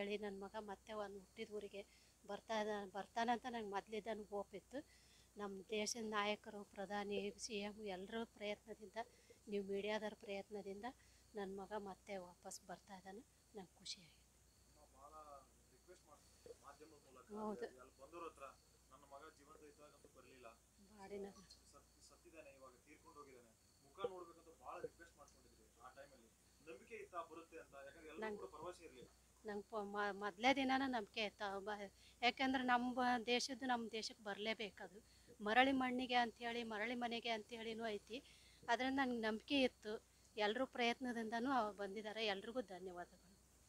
ಅಂತೇಳಿ ನನ್ನ ಮಗ ಮತ್ತೆ ಒಂದು ಹುಟ್ಟಿದ ಊರಿಗೆ ಬರ್ತಾ ಬರ್ತಾನಂತ ನಂಗೆ ಮೊದಲಿದ್ದಾನು ಹೋಪ್ ಇತ್ತು ನಮ್ಮ ದೇಶದ ನಾಯಕರು ಪ್ರಧಾನಿ ಸಿ ಎಮ್ ಎಲ್ಲರ ಪ್ರಯತ್ನದಿಂದ ನೀವು ಮೀಡಿಯಾದವ್ರ ಪ್ರಯತ್ನದಿಂದ ನನ್ನ ಮಗ ಮತ್ತೆ ವಾಪಸ್ ಬರ್ತಾ ಇದ್ದಾನೆ ನಂಗೆ ಖುಷಿಯಾಗಿದೆ ನಾವು ಬಹಳ ರಿಕ್ವೆಸ್ಟ್ ಮಾಡ್ತೀವಿ ಮಾಧ್ಯಮದ ಮೂಲಕ ಹೌದು. ಅಲ್ಲಿ ಬಂದವ್ರ ಹತ್ರ ನನ್ನ ಮಗ ಜೀವಂತ ಇದ್ದಾಗಂತೂ ಬರಲಿಲ್ಲ ಬಾಡಿನ ಸತ್ತಿದ್ದಾನೆ ಇವಾಗ ತೀರ್ಕೊಂಡು ಹೋಗಿದ್ದಾನೆ ಮುಖ ನೋಡ್ಬೇಕಂತ ಬಹಳ ರಿಕ್ವೆಸ್ಟ್ ಮಾಡ್ಕೊಂಡಿದ್ರಿ ಆ ಟೈಮಲ್ಲಿ ನಂಬಿಕೆ ಇತ್ತಾ ಬರುತ್ತೆ ಅಂತ ಯಾಕಂದ್ರೆ ಎಲ್ಲರೂ ನಂಗ್- ಕೂಡ ಭರವಸೆ ಇರಲಿಲ್ಲ ನಂಗೆ ಮೊದಲೇ ದಿನಾನ ನಂಬಿಕೆ ಇತ್ತು ಬ ಯಾಕಂದ್ರೆ ನಮ್ಮ ದೇಶದ್ದು ನಮ್ಮ ದೇಶಕ್ಕೆ ಬರಲೇಬೇಕದು ಮರಳಿ ಮಣ್ಣಿಗೆ ಅಂಥೇಳಿ ಮರಳಿ ಮನೆಗೆ ಅಂಥೇಳಿನೂ ಐತಿ ಅದರಿಂದ ನನಗೆ ನಂಬಿಕೆ ಇತ್ತು ಎಲ್ಲರೂ ಪ್ರಯತ್ನದಿಂದನೂ ಅವ್ರು ಬಂದಿದ್ದಾರೆ ಎಲ್ರಿಗೂ ಧನ್ಯವಾದಗಳು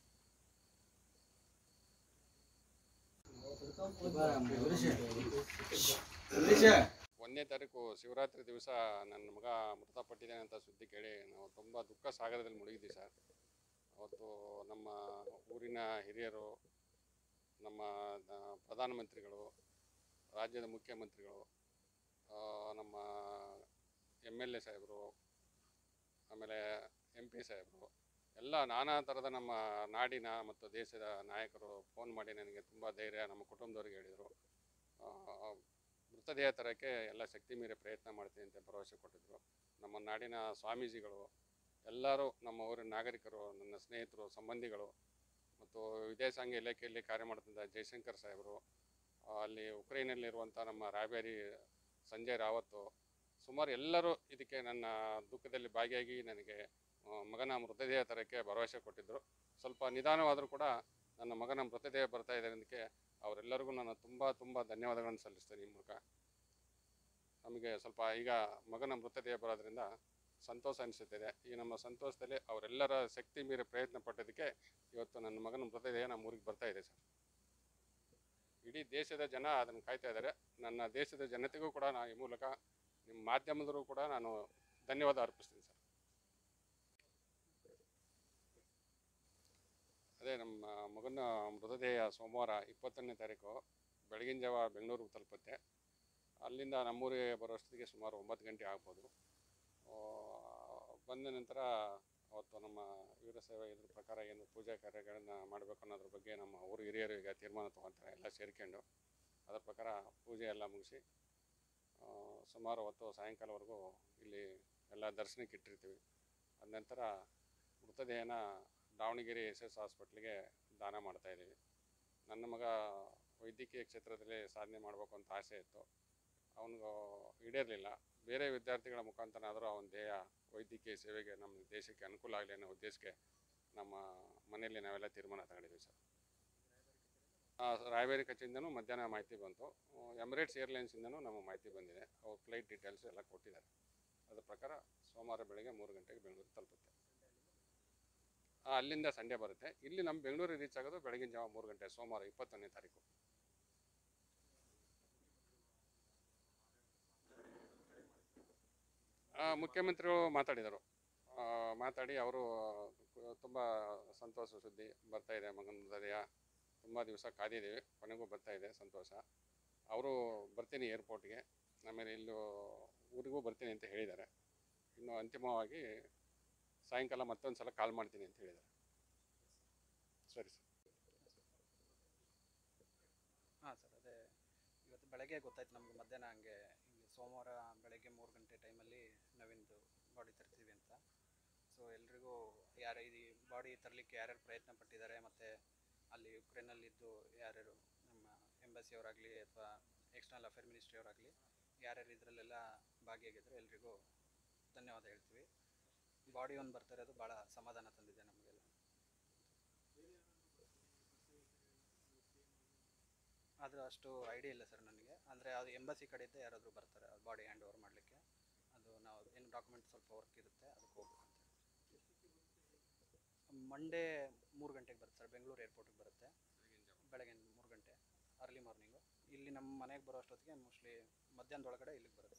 ಒಂದನೇ ತಾರೀಕು ಶಿವರಾತ್ರಿ ದಿವಸ ನನ್ನ ಮಗ ಮೃತಪಟ್ಟಿದ್ದಾನೆ ಅಂತ ಸುದ್ದಿ ಕೇಳಿ ನಾವು ತುಂಬ ದುಃಖ ಸಾಗರದಲ್ಲಿ ಮುಳುಗಿದ್ವಿ ಸರ್ ಅವತ್ತು ನಮ್ಮ ಊರಿನ ಹಿರಿಯರು ನಮ್ಮ ಆ, ಪ್ರಧಾನಮಂತ್ರಿಗಳು ರಾಜ್ಯದ ಮುಖ್ಯಮಂತ್ರಿಗಳು ಆ, ನಮ್ಮ ಎಮ್ ಎಲ್ ಎ ಸಾಹೇಬರು ಆಮೇಲೆ ಎಂ ಪಿ ಸಾಹೇಬರು ಎಲ್ಲ ನಾನಾ ಥರದ ನಮ್ಮ ನಾಡಿನ ಮತ್ತು ದೇಶದ ನಾಯಕರು ಫೋನ್ ಮಾಡಿ ನನಗೆ ತುಂಬ ಧೈರ್ಯ ನಮ್ಮ ಕುಟುಂಬದವ್ರಿಗೆ ಹೇಳಿದರು ಮೃತದೇಹ ತರಕ್ಕೆ ಎಲ್ಲ ಶಕ್ತಿ ಮೀರಿ ಪ್ರಯತ್ನ ಮಾಡ್ತೀನಿ ಅಂತ ಭರವಸೆ ಕೊಟ್ಟಿದ್ದರು ನಮ್ಮ ನಾಡಿನ ಸ್ವಾಮೀಜಿಗಳು ಎಲ್ಲರೂ ನಮ್ಮ ಊರಿನ ನಾಗರಿಕರು ನನ್ನ ಸ್ನೇಹಿತರು ಸಂಬಂಧಿಗಳು ಮತ್ತು ವಿದೇಶಾಂಗ ಇಲಾಖೆಯಲ್ಲಿ ಕಾರ್ಯ ಮಾಡ್ತಿದ್ದ ಜಯಶಂಕರ್ ಸಾಹೇಬರು ಆ, ಅಲ್ಲಿ ಉಕ್ರೈನಲ್ಲಿರುವಂಥ ನಮ್ಮ ರಾಯಭಾರಿ ಸಂಜಯ್ ರಾವತ್ತು ಸುಮಾರು ಎಲ್ಲರೂ ಇದಕ್ಕೆ ನನ್ನ ದುಃಖದಲ್ಲಿ ಭಾಗಿಯಾಗಿ ನನಗೆ ಆ, ಮಗನ ಮೃತದೇಹ ತರಕ್ಕೆ ಭರವಸೆ ಕೊಟ್ಟಿದ್ದರು ಸ್ವಲ್ಪ ನಿಧಾನವಾದರೂ ಕೂಡ ನನ್ನ ಮಗನ ಮೃತದೇಹ ಬರ್ತಾ ಇದೆ ಅದಕ್ಕೆ ಅವರೆಲ್ಲರಿಗೂ ನಾನು ತುಂಬ ತುಂಬ ಧನ್ಯವಾದಗಳನ್ನು ಸಲ್ಲಿಸ್ತೇನೆ ಈ ಮೂಲಕ ನಮಗೆ ಸ್ವಲ್ಪ ಈಗ ಮಗನ ಮೃತದೇಹ ಬರೋದ್ರಿಂದ ಸಂತೋಷ ಅನಿಸುತ್ತಿದೆ ಈ ನಮ್ಮ ಸಂತೋಷದಲ್ಲಿ ಅವರೆಲ್ಲರ ಶಕ್ತಿ ಮೀರಿ ಪ್ರಯತ್ನ ಪಟ್ಟದಕ್ಕೆ ಇವತ್ತು ನನ್ನ ಮಗನ ಮೃತದೇಹ ನಮ್ಮ ಊರಿಗೆ ಬರ್ತಾ ಇದೆ ಸರ್ ಇಡೀ ದೇಶದ ಜನ ಅದನ್ನು ಕಾಯ್ತಾ ಇದ್ದಾರೆ ನನ್ನ ದೇಶದ ಜನತೆಗೂ ಕೂಡ ನಾನು ಈ ಮೂಲಕ ನಿಮ್ಮ ಮಾಧ್ಯಮದವರು ಕೂಡ ನಾನು ಧನ್ಯವಾದ ಅರ್ಪಿಸ್ತೀನಿ ಸರ್ ಅದೇ ನಮ್ಮ ಮಗನ ಮೃತದೇಹ ಸೋಮವಾರ ಇಪ್ಪತ್ತೊಂದನೇ ತಾರೀಕು ಬೆಳಗಿನ ಜಾವ ಬೆಂಗಳೂರಿಗೆ ತಲುಪುತ್ತೆ ಅಲ್ಲಿಂದ ನಮ್ಮೂರಿಗೆ ಬರೋಷ್ಟೊತ್ತಿಗೆ ಸುಮಾರು ಒಂಬತ್ತು ಗಂಟೆ ಆಗ್ಬೋದು ಆ, ಬಂದ ನಂತರ ಅವತ್ತು ನಮ್ಮ ವೀರಶೈವ ಇದ್ರ ಪ್ರಕಾರ ಏನು ಪೂಜಾ ಕಾರ್ಯಗಳನ್ನು ಮಾಡಬೇಕು ಅನ್ನೋದ್ರ ಬಗ್ಗೆ ನಮ್ಮ ಊರು ಹಿರಿಯರು ಈಗ ತೀರ್ಮಾನ ತೊಗೊತಾರೆ ಎಲ್ಲ ಸೇರ್ಕೊಂಡು ಅದರ ಪ್ರಕಾರ ಪೂಜೆ ಎಲ್ಲ ಮುಗಿಸಿ ಆ, ಸುಮಾರು ಹೊತ್ತು ಸಾಯಂಕಾಲವರೆಗೂ ಇಲ್ಲಿ ಎಲ್ಲ ದರ್ಶನಕ್ಕೆ ಇಟ್ಟಿರ್ತೀವಿ ಅದ ನಂತರ ಮೃತದೇಹನ ದಾವಣಗೆರೆ ಎಸ್ ಎಸ್ ಹಾಸ್ಪಿಟ್ಲಿಗೆ ದಾನ ಮಾಡ್ತಾ ಇದ್ದೀವಿ ನನ್ನ ಮಗ ವೈದ್ಯಕೀಯ ಕ್ಷೇತ್ರದಲ್ಲಿ ಸಾಧನೆ ಮಾಡಬೇಕು ಅಂತ ಆಸೆ ಇತ್ತು ಅವನಿಗೂ ಈಡೇರಲಿಲ್ಲ ಬೇರೆ ವಿದ್ಯಾರ್ಥಿಗಳ ಮುಖಾಂತರನಾದರೂ ಅವನ ದೇಹ ವೈದ್ಯಕೀಯ ಸೇವೆಗೆ ನಮ್ಮ ದೇಶಕ್ಕೆ ಅನುಕೂಲ ಆಗಲಿ ಅನ್ನೋ ಉದ್ದೇಶಕ್ಕೆ ನಮ್ಮ ಮನೆಯಲ್ಲಿ ನಾವೆಲ್ಲ ತೀರ್ಮಾನ ತಗೊಂಡಿದ್ದೀವಿ ಸರ್ ಆ, ರಾಯಬೇರಿ ಕಚೇರಿಯಿಂದನೂ ಮಧ್ಯಾಹ್ನ ಮಾಹಿತಿ ಬಂತು ಎಮಿರೇಟ್ಸ್ ಏರ್ಲೈನ್ಸಿಂದನೂ ನಮ್ಮ ಮಾಹಿತಿ ಬಂದಿದೆ ಅವ್ರ ಫ್ಲೈಟ್ ಡೀಟೇಲ್ಸ್ ಎಲ್ಲ ಕೊಟ್ಟಿದ್ದಾರೆ ಅದ್ರ ಪ್ರಕಾರ ಸೋಮವಾರ ಬೆಳಗ್ಗೆ ಮೂರು ಗಂಟೆಗೆ ಬೆಂಗಳೂರು ತಲುಪುತ್ತೆ ಆ, ಅಲ್ಲಿಂದ ಸಂಡೇ ಬರುತ್ತೆ ಇಲ್ಲಿ ನಮ್ಮ ಬೆಂಗಳೂರಿಗೆ ರೀಚ್ ಆಗೋದು ಬೆಳಗಿನ ಜಾವ ಮೂರು ಗಂಟೆ ಸೋಮವಾರ ಇಪ್ಪತ್ತೊಂದನೇ ತಾರೀಕು ಆ, ಮುಖ್ಯಮಂತ್ರಿಗಳು ಮಾತಾಡಿದರು ಆ, ಮಾತಾಡಿ ಅವರು ತುಂಬ ಸಂತೋಷ ಸುದ್ದಿ ಬರ್ತಾ ಇದೆ ಮಗನ ಮೃತದೇಹ ತುಂಬ ದಿವಸ ಕಾದಿದ್ದೀವಿ ಕೊನೆಗೂ ಬರ್ತಾ ಇದೆ ಸಂತೋಷ ಅವರು ಬರ್ತೀನಿ ಏರ್ಪೋರ್ಟ್ಗೆ ಆಮೇಲೆ ಇಲ್ಲೂ ಊರಿಗೂ ಬರ್ತೀನಿ ಅಂತ ಹೇಳಿದ್ದಾರೆ ಇನ್ನು ಅಂತಿಮವಾಗಿ ಸಾಯಂಕಾಲ ಮತ್ತೊಂದು ಸಲ ಕಾಲ್ ಮಾಡ್ತೀನಿ ಅಂತ ಹೇಳಿದ್ದಾರೆ ಸರಿ ಸರ್ ಹಾಂ ಸರ್ ಅದೇ ಇವತ್ತು ಬೆಳಗ್ಗೆ ಗೊತ್ತಾಯ್ತು ನಮ್ಗೆ ಮಧ್ಯಾಹ್ನ ಹಂಗೆ ಹಿಂಗೆ ಸೋಮವಾರ ಬೆಳಗ್ಗೆ ಮೂರು ಗಂಟೆ ಟೈಮಲ್ಲಿ ನವೀನ್ದು ಬಾಡಿ ತರ್ತೀವಿ ಅಂತ ಸೊ ಎಲ್ರಿಗೂ ಯಾರು ಇದು ಬಾಡಿ ತರಲಿಕ್ಕೆ ಯಾರ್ಯಾರು ಪ್ರಯತ್ನ ಪಟ್ಟಿದ್ದಾರೆ ಮತ್ತು ಅಲ್ಲಿ ಯುಕ್ರೇನಲ್ಲಿದ್ದು ಯಾರ್ಯಾರು ನಮ್ಮ ಎಂಬಸಿಯವರಾಗಲಿ ಅಥವಾ ಎಕ್ಸ್ಟರ್ನಲ್ ಅಫೇರ್ ಮಿನಿಸ್ಟ್ರಿಯವರಾಗಲಿ ಯಾರ್ಯಾರು ಇದರಲ್ಲೆಲ್ಲ ಭಾಗಿಯಾಗಿದ್ರು ಎಲ್ರಿಗೂ ಧನ್ಯವಾದ ಹೇಳ್ತೀವಿ ಬಾಡಿ ಒಂದು ಬರ್ತಾ ಇರೋದು ಭಾಳ ಸಮಾಧಾನ ತಂದಿದೆ ನಮಗೆಲ್ಲ ಅದು ಅಷ್ಟು ಐಡಿಯಾ ಇಲ್ಲ ಸರ್ ನನಗೆ ಅಂದರೆ ಅದು ಎಂಬಸಿ ಕಡೆಯಿಂದ ಯಾರಾದರೂ ಬರ್ತಾರೆ ಅದು ಬಾಡಿ ಹ್ಯಾಂಡ್ ಓವರ್ ಮಾಡಲಿಕ್ಕೆ ಅದು ನಾವು ಏನು ಡಾಕ್ಯುಮೆಂಟ್ ಸ್ವಲ್ಪ ವರ್ಕ್ ಇರುತ್ತೆ ಅದಕ್ಕೆ ಹೋಗ್ಬೇಕು ಅಂತ ಮಂಡೇ ಮೂರು ಗಂಟೆಗೆ ಬರುತ್ತೆ ಸರ್ ಬೆಂಗಳೂರು ಏರ್ಪೋರ್ಟಿಗೆ ಬರುತ್ತೆ ಬೆಳಗ್ಗೆ ಮೂರು ಗಂಟೆ ಅರ್ಲಿ ಮಾರ್ನಿಂಗು ಇಲ್ಲಿ ನಮ್ಮ ಮನೆಗೆ ಬರೋ ಅಷ್ಟೊತ್ತಿಗೆ ಮೋಸ್ಟ್ಲಿ ಮಧ್ಯಾಹ್ನದೊಳಗಡೆ ಇಲ್ಲಿಗೆ ಬರುತ್ತೆ